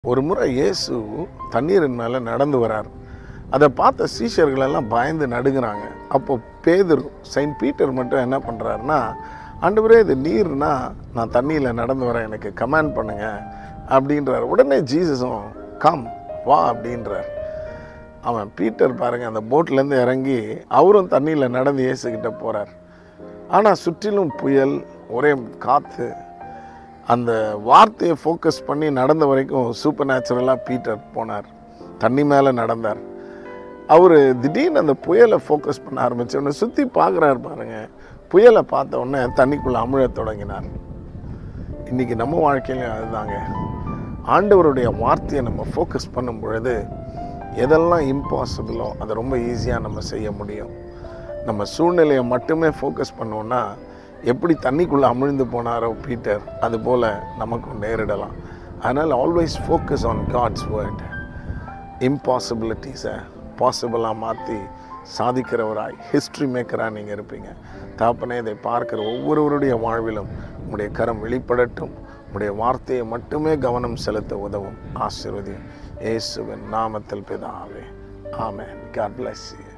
ஒரு முறை இயேசு தண்ணீரின் மேலே நடந்து வரார் அதை பார்த்த சீஷர்கள் எல்லாம் பயந்து நடுங்குறாங்க அப்போ பேதுரு செயின்ட் பீட்டர் மட்டும் என்ன பண்ணுறாருன்னா ஆண்டவரே இது நீர்னா நான் தண்ணியில் நடந்து வரேன் எனக்கு கமாண்ட் பண்ணுங்க அப்படின்றார் உடனே ஜீசஸும் கம் வா அப்படின்றார் அவன் பீட்டர் பாருங்க அந்த போட்லேருந்து இறங்கி அவரும் தண்ணியில் நடந்து இயேசுக்கிட்ட போகிறார் ஆனால் சுற்றிலும் புயல் ஒரே காற்று அந்த வார்த்தையை ஃபோக்கஸ் பண்ணி நடந்த வரைக்கும் சூப்பர் நேச்சுரலாக பீட்டர் போனார் தண்ணி மேலே நடந்தார் அவர் திடீர்னு அந்த புயலை ஃபோக்கஸ் பண்ண ஆரம்பிச்ச உடனே சுற்றி பார்க்குறாரு பாருங்க புயலை பார்த்த உடனே தண்ணிக்குள்ளே அமிழத் தொடங்கினார் இன்றைக்கி நம்ம வாழ்க்கையிலையும் அதுதாங்க ஆண்டவருடைய வார்த்தையை நம்ம ஃபோக்கஸ் பண்ணும் பொழுது எதெல்லாம் இம்பாசிபிளோ அதை ரொம்ப ஈஸியாக நம்ம செய்ய முடியும் நம்ம சூழ்நிலையை மட்டுமே ஃபோக்கஸ் பண்ணோன்னா எப்படி தண்ணிக்குள்ளே அமிழ்ந்து போனாரோ பீட்டர் அதுபோல் நமக்கும் நேரிடலாம் அதனால் always focus on God's word இம்பாசிபிலிட்டிஸை பாசிபிளாக மாற்றி சாதிக்கிறவராய் ஹிஸ்ட்ரி மேக்கராக நீங்கள் இருப்பீங்க தாப்பனே இதை பார்க்குற ஒவ்வொருவருடைய வாழ்விலும் உங்களுடைய கரம் வெளிப்படட்டும் உங்களுடைய வார்த்தையை மட்டுமே கவனம் செலுத்த உதவும் ஆசீர்வதியும் இயேசுவின் நாமத்தில் பிதாவே ஆமென் காட் bless you